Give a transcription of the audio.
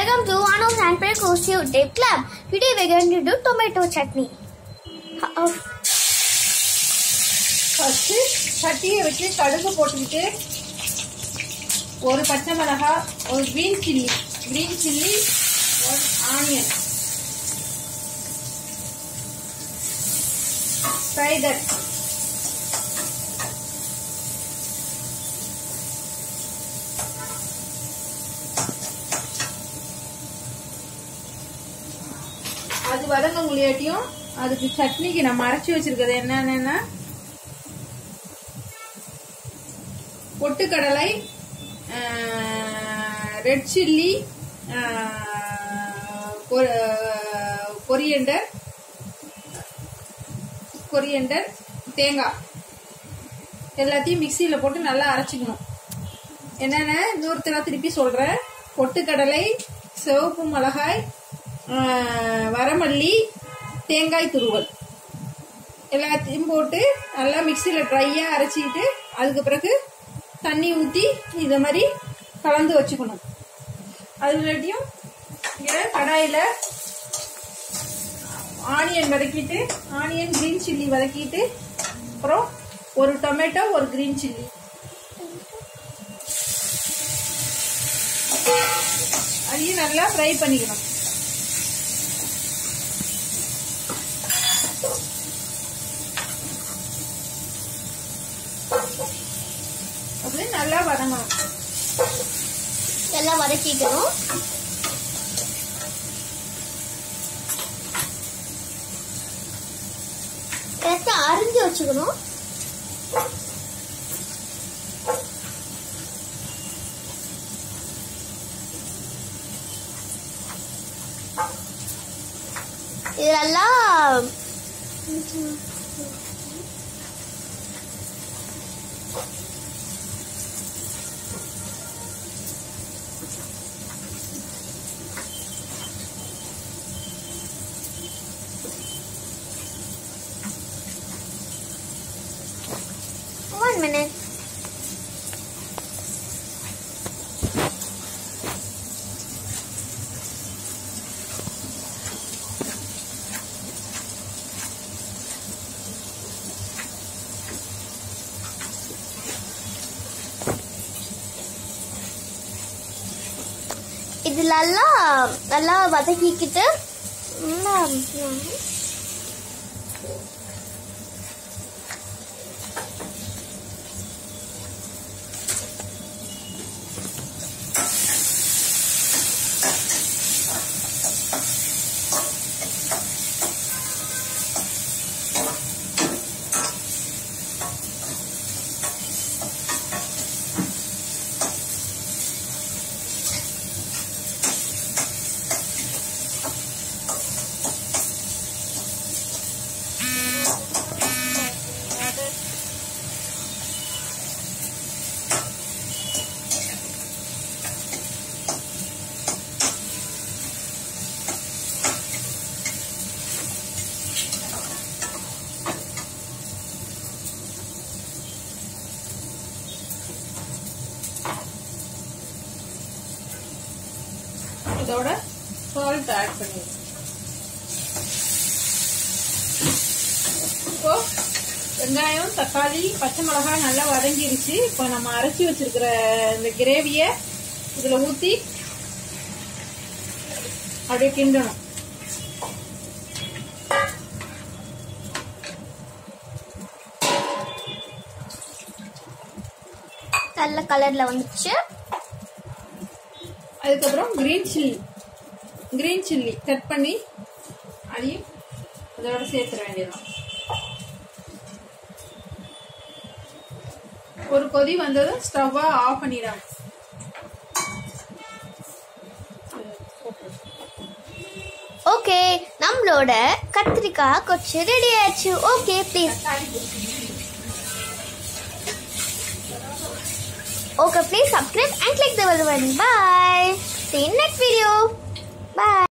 Welcome to Anu's Handprint Costume Tape Club. Today we're going to do tomato chutney. Uh, first சட்டியை வச்சு கடுகு போட்டுக்கிட்டு ஒரு பச்சை மிளகாய் ஒரு க்ரீன் சில்லி க்ரீன் சில்லி ஒரு ஆனியன் ஸ்பைடர் அது வதங்க முடியாட்டியும் அதுக்கு சட்னிக்கு நம்ம அரைச்சி வச்சிருக்கிறது என்னென்னா பொட்டுக்கடலை ரெட் சில்லி கொரியண்டர் கொரியண்டர் தேங்காய் எல்லாத்தையும் மிக்சியில் போட்டு நல்லா அரைச்சிக்கணும் என்னென்ன இன்னொருத்தர திருப்பி சொல்கிறேன் பொட்டுக்கடலை சிவப்பு மிளகாய் ஆஹ், வரமல்லி தேங்காய் துருவல் எல்லாத்தையும் போட்டு நல்லா மிக்சியில் ட்ரையாக அரைச்சிக்கிட்டு அதுக்கு பிறகு தண்ணி ஊற்றி இதை மாதிரி கலந்து வச்சுக்கணும் அதுலாட்டியும் இங்கே கடாயில் ஆனியன் வதக்கிட்டு ஆனியன் க்ரீன் சில்லி வதக்கிட்டு அப்புறம் ஒரு டொமேட்டோ ஒரு க்ரீன் சில்லி அதையும் நல்லா ஃப்ரை பண்ணிக்கணும் அப்படி நல்லா வதங்கணும் எல்லாம் வதக்கிக்கணும் எல்லாத்தையும் அரிஞ்சு வச்சுக்கணும் இதெல்லாம் one minute இதுலெல்லாம் நல்லா வதக்கிக்கிட்டு ம், இதோட சால்ட் ஆட் பண்ணிடுங்க இப்போ வெங்காயம் தக்காளி பச்சை மிளகாய் நல்லா வதங்கிருச்சு இப்போ நம்ம அரைச்சி வச்சிருக்கிற இந்த கிரேவியை இதில் ஊற்றி அப்படியே கிண்டணும் நல்ல கலர்ல வந்துச்சு அதுக்கப்புறம் green chilli green chilli cut பண்ணி அதையும் அதோட சேர்த்துட வேண்டியதுதான் ஒரு கொதி வந்ததும் ஸ்டவ்வை ஆஃப் பண்ணிடாங்க ஓகே நம்மளோட கத்திரிக்காய் கொச்சு ரெடி ஆயிடுச்சு okay please Okay, please subscribe and click the bell button. Bye. See you in next video. Bye.